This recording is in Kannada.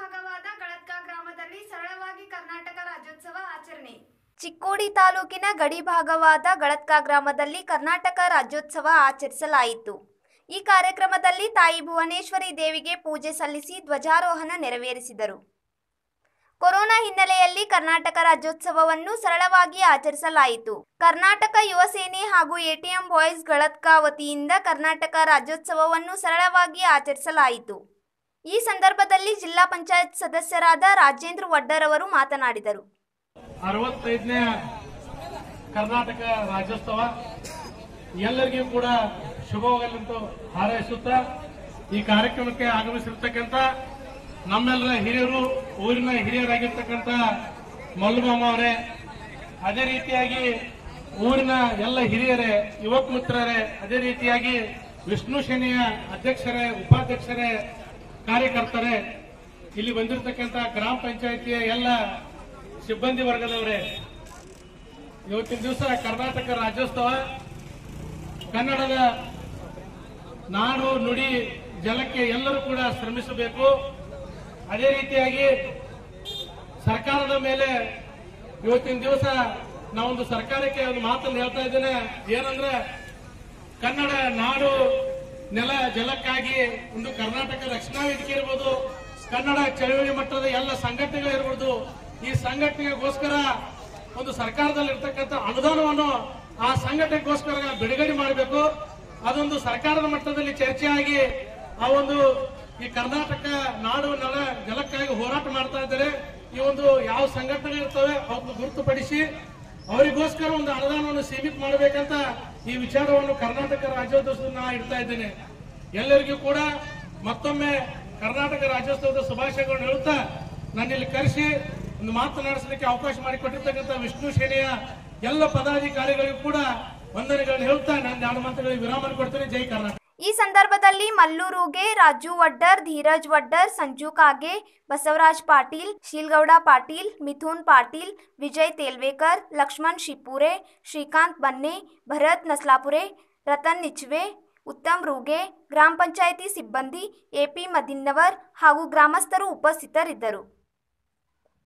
ಭಾಗವಾದ ಗಳತ್ಕ ಗ್ರಾಮದಲ್ಲಿ ಸರಳವಾಗಿ ಕರ್ನಾಟಕ ರಾಜ್ಯೋತ್ಸವ ಆಚರಣೆ ಚಿಕ್ಕೋಡಿ ತಾಲೂಕಿನ ಗಡಿ ಭಾಗವಾದ ಗಳತ್ಕ ಗ್ರಾಮದಲ್ಲಿ ಕರ್ನಾಟಕ ರಾಜ್ಯೋತ್ಸವ ಆಚರಿಸಲಾಯಿತು ಈ ಕಾರ್ಯಕ್ರಮದಲ್ಲಿ ತಾಯಿ ಭುವನೇಶ್ವರಿ ದೇವಿಗೆ ಪೂಜೆ ಸಲ್ಲಿಸಿ ಧ್ವಜಾರೋಹಣ ನೆರವೇರಿಸಿದರು ಕೊರೋನಾ ಹಿನ್ನೆಲೆಯಲ್ಲಿ ಕರ್ನಾಟಕ ರಾಜ್ಯೋತ್ಸವವನ್ನು ಸರಳವಾಗಿ ಆಚರಿಸಲಾಯಿತು ಕರ್ನಾಟಕ ಯುವ ಸೇನೆ ಹಾಗೂ ಎಟಿಎಂ ಬಾಯ್ಸ್ ಗಳತ್ಕ ವತಿಯಿಂದ ಕರ್ನಾಟಕ ರಾಜ್ಯೋತ್ಸವವನ್ನು ಸರಳವಾಗಿ ಆಚರಿಸಲಾಯಿತು ಈ ಸಂದರ್ಭದಲ್ಲಿ ಜಿಲ್ಲಾ ಪಂಚಾಯತ್ ಸದಸ್ಯರಾದ ರಾಜೇಂದ್ರ ವಡ್ಡರ್ ಅವರು ಮಾತನಾಡಿದರು ಅರವತ್ತೈದನೇ ಕರ್ನಾಟಕ ರಾಜ್ಯೋತ್ಸವ ಎಲ್ಲರಿಗೂ ಕೂಡ ಶುಭವಾಗಲೆಂದು ಹಾರೈಸುತ್ತಾ ಈ ಕಾರ್ಯಕ್ರಮಕ್ಕೆ ಆಗಮಿಸಿರ್ತಕ್ಕಂಥ ನಮ್ಮೆಲ್ಲರ ಹಿರಿಯರು ಊರಿನ ಹಿರಿಯರಾಗಿರ್ತಕ್ಕಂಥ ಮಲ್ಲುಮಾಮ ಅವರೇ ಅದೇ ರೀತಿಯಾಗಿ ಊರಿನ ಎಲ್ಲ ಹಿರಿಯರೇ ಯುವಕ ಮಿತ್ರರೇ ಅದೇ ರೀತಿಯಾಗಿ ವಿಷ್ಣು ಸೇನೆಯ ಅಧ್ಯಕ್ಷರೇ ಉಪಾಧ್ಯಕ್ಷರೇ ಕಾರ್ಯಕರ್ತರೇ ಇಲ್ಲಿ ಬಂದಿರತಕ್ಕಂಥ ಗ್ರಾಮ ಪಂಚಾಯಿತಿಯ ಎಲ್ಲ ಸಿಬ್ಬಂದಿ ವರ್ಗದವರೇ ಇವತ್ತಿನ ದಿವಸ ಕರ್ನಾಟಕ ರಾಜ್ಯೋತ್ಸವ ಕನ್ನಡದ ನಾಡು ನುಡಿ ಜಲಕ್ಕೆ ಎಲ್ಲರೂ ಕೂಡ ಶ್ರಮಿಸಬೇಕು ಅದೇ ರೀತಿಯಾಗಿ ಸರ್ಕಾರದ ಮೇಲೆ ಇವತ್ತಿನ ದಿವಸ ನಾವೊಂದು ಸರ್ಕಾರಕ್ಕೆ ಒಂದು ಮಾತನ್ನು ಹೇಳ್ತಾ ಇದ್ದೇನೆ ಏನಂದ್ರೆ ಕನ್ನಡ ನಾಡು ನೆಲ ಜಲಕ್ಕಾಗಿ ಒಂದು ಕರ್ನಾಟಕ ರಕ್ಷಣಾ ವೇದಿಕೆ ಇರ್ಬೋದು ಕನ್ನಡ ಚಳವಳಿ ಮಟ್ಟದ ಎಲ್ಲ ಸಂಘಟನೆಗಳು ಇರ್ಬೋದು ಈ ಸಂಘಟನೆಗೋಸ್ಕರ ಒಂದು ಸರ್ಕಾರದಲ್ಲಿ ಇರ್ತಕ್ಕಂಥ ಅನುದಾನವನ್ನು ಆ ಸಂಘಟನೆಗೋಸ್ಕರ ಬಿಡುಗಡೆ ಮಾಡಬೇಕು ಅದೊಂದು ಸರ್ಕಾರದ ಮಟ್ಟದಲ್ಲಿ ಚರ್ಚೆಯಾಗಿ ಆ ಒಂದು ಈ ಕರ್ನಾಟಕ ನಾಡು ನೆಲ ಜಲಕ್ಕಾಗಿ ಹೋರಾಟ ಮಾಡ್ತಾ ಇದ್ದಾರೆ ಈ ಒಂದು ಯಾವ ಸಂಘಟನೆಗಳು ಇರ್ತವೆ ಅವನ್ನ ಗುರುತುಪಡಿಸಿ ಅವರಿಗೋಸ್ಕರ ಒಂದು ಅನುದಾನವನ್ನು ಸೀಮಿತ ಮಾಡಬೇಕಂತ ಈ ವಿಚಾರವನ್ನು ಕರ್ನಾಟಕ ರಾಜ್ಯೋತ್ಸವದ ನಾ ಇಡ್ತಾ ಇದ್ದೇನೆ ಎಲ್ಲರಿಗೂ ಕೂಡ ಮತ್ತೊಮ್ಮೆ ಕರ್ನಾಟಕ ರಾಜ್ಯೋತ್ಸವದ ಶುಭಾಶಯಗಳನ್ನು ಹೇಳುತ್ತಾ ನನ್ನಿಲ್ಲಿ ಕರೆಸಿ ಒಂದು ಮಾತನಾಡಿಸಲಿಕ್ಕೆ ಅವಕಾಶ ಮಾಡಿಕೊಟ್ಟಿರ್ತಕ್ಕಂಥ ವಿಷ್ಣು ಸೇನೆಯ ಎಲ್ಲ ಪದಾಧಿಕಾರಿಗಳಿಗೂ ಕೂಡ ವಂದನೆಗಳನ್ನು ಹೇಳುತ್ತಾ ನಾನು ಎರಡು ಮಾತುಗಳಿಗೆ ವಿರಾಮ ಕೊಡ್ತೇನೆ ಜೈ ಕರ್ನಾಟಕ ಈ ಸಂದರ್ಭದಲ್ಲಿ ಮಲ್ಲೂರುಗೆ ರಾಜು ವಡ್ಡರ್ ಧೀರಜ್ ವಡ್ಡರ್ ಸಂಜು ಕಾಗೆ ಬಸವರಾಜ್ ಪಾಟೀಲ್ ಶೀಲ್ಗೌಡ ಪಾಟೀಲ್ ಮಿಥುನ್ ಪಾಟೀಲ್ ವಿಜಯ್ ತೇಲ್ವೇಕರ್ ಲಕ್ಷ್ಮಣ್ ಶಿಪೂರೆ ಶ್ರೀಕಾಂತ್ ಬನ್ನೆ ಭರತ್ ನಸ್ಲಾಪುರೆ ರತನ್ ನಿಚ್ವೆ ಉತ್ತಮ್ ರೂಗೆ ಗ್ರಾಮ ಪಂಚಾಯಿತಿ ಸಿಬ್ಬಂದಿ ಎಪಿ ಮದಿನ್ನವರ್ ಹಾಗೂ ಗ್ರಾಮಸ್ಥರು ಉಪಸ್ಥಿತರಿದ್ದರು